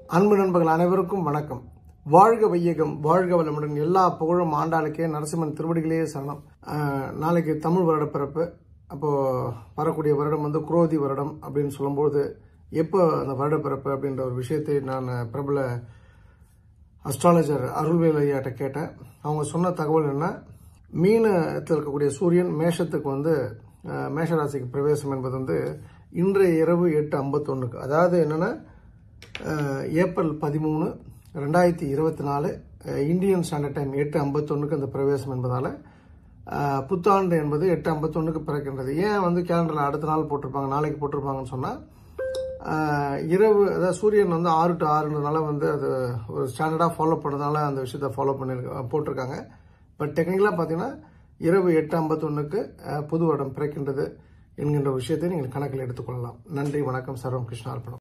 அன்பு நண்பர்கள் அனைவருக்கும் வணக்கம் வாழ்க வையகம் வாழ்க வளமுடன் எல்லா புகழும் ஆண்டாளுக்கே நரசிம்மன் திருவடிகளே சரணம் ஆஹ், நாளைக்கு தமிழ் வருட பிறப்பு அப்போ வரக்கூடிய வருடம் வந்து குரோதி வருடம் அப்படின்னு சொல்லும்போது எப்போ அந்த வருட பிறப்பு அப்படின்ற ஒரு விஷயத்தை நான் பிரபல அஸ்ட்ராலஜர் அருள்வேல் ஐயாட்ட கேட்டேன் அவங்க சொன்ன தகவல் என்ன மீனத்தில் இருக்கக்கூடிய சூரியன் மேஷத்துக்கு வந்து அஹ், மேஷராசிக்கு பிரவேசம் என்பது வந்து இன்றைய இரவு எட்டு ஐம்பத்தொன்னுக்கு அதாவது என்னென்னா ஏப்ரல் பதிமூணு ரெண்டாயிரத்தி இருபத்தி நாலு இந்தியன் ஸ்டாண்டர்ட் டைம் எட்டு ஐம்பத்தொன்னுக்கு அந்த பிரவேசம் என்பதால் அஹ், புத்தாண்டு என்பது எட்டு ஐம்பத்தொன்னுக்கு பிறக்கின்றது ஏன் வந்து கேலண்டரில் அடுத்த நாள் போட்டிருப்பாங்க நாளைக்கு போட்டிருப்பாங்கன்னு சொன்னால் ஆஹ் இரவு அதாவது சூரியன் வந்து ஆறு டு ஆறுன்றதுனால வந்து அது ஒரு ஸ்டாண்டர்டாக ஃபாலோ பண்ணதுனால அந்த விஷயத்தை ஃபாலோ பண்ணிருக்க போட்டிருக்காங்க பட் டெக்னிக்கலாக பார்த்தீங்கன்னா இரவு எட்டு ஐம்பத்தொன்னுக்கு புது வருடம் பிறக்கின்றது என்கின்ற விஷயத்தை நீங்கள் கணக்கில் எடுத்துக்கொள்ளலாம் நன்றி வணக்கம் சர்வம் கிருஷ்ணா அர்ப்பணம்